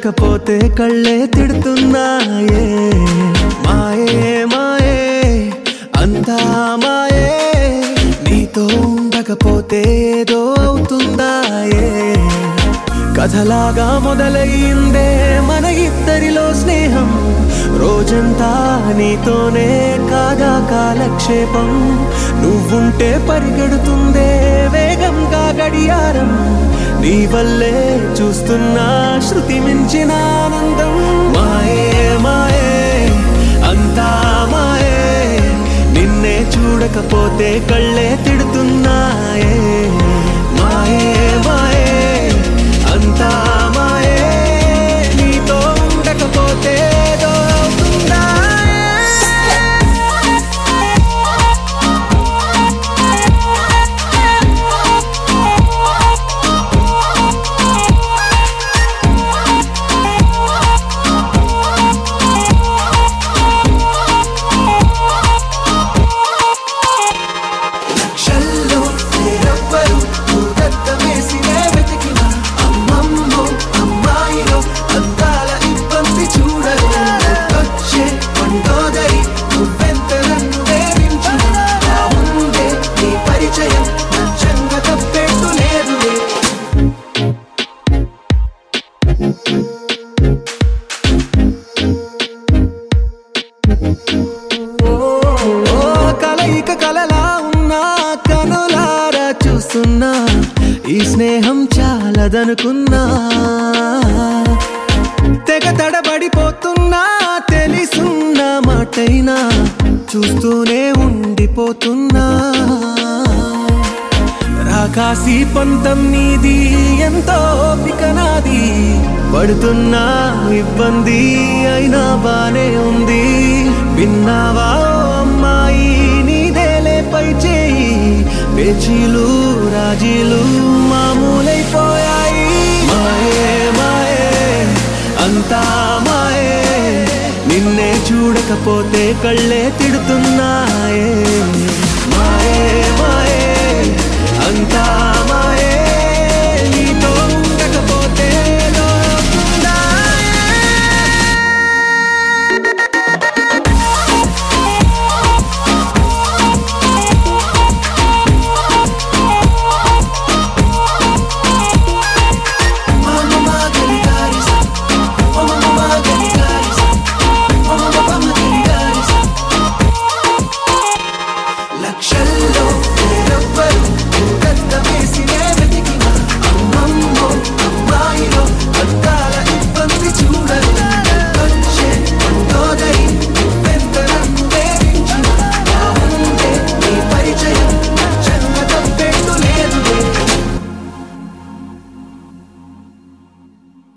చూడకపోతే కళ్ళే తిడుతున్నాయే మాయే మాయే అంతా మాయే నీతో ఉండకపోతే ఏదో అవుతుందాయే కథలాగా మొదలయ్యిందే మన ఇద్దరిలో స్నేహం రోజంతా నీతోనే కాగా కాలక్షేపం నువ్వుంటే పరిగెడుతుందే వేగంగా గడియారం నీ వల్లే చూస్తున్నా శృతి మించిన ఆనందం మాయే మాయే అంతా మాయే నిన్నే చూడకపోతే కళ్ళే తిడుతున్నాయే మాయే మాయే అంతా మాయే నీతో ఉండకపోతే ఏదో అవుతుందాయే. లక్షల్లో మీరెవ్వరు భూతద్దమేసినే వెతికిన అమ్మమ్మో అమ్మాయిలో అందాల ఇబ్బంది చూడరు వచ్చే కొండోదరి నువ్వెంత నన్ను వేధించిన నా ముందే నీ పరిచయం నచ్చంగా తప్పెట్టు లేదులే ఓ కలయిక కలలా ఉన్నా కనులారా చూస్తున్నా ఈ స్నేహం చాలదనుకున్నా తెగ తడబడిపోతున్నా తెలిసున్న మాటైనా చూస్తూనే ఉండిపోతున్నా రాకాసి పంతం నీది ఎంతో ఓపిక నాది పడుతున్నా ఇబ్బంది అయినా బానే ఉంది విన్నావా ఓ అమ్మాయి నీదేలే పై చేయి పేచీలు రాజీలు మామూలైపోయాయి మాయే మాయే అంతా మాయే నిన్నే చూడకపోతే కళ్ళే తిడుతున్నా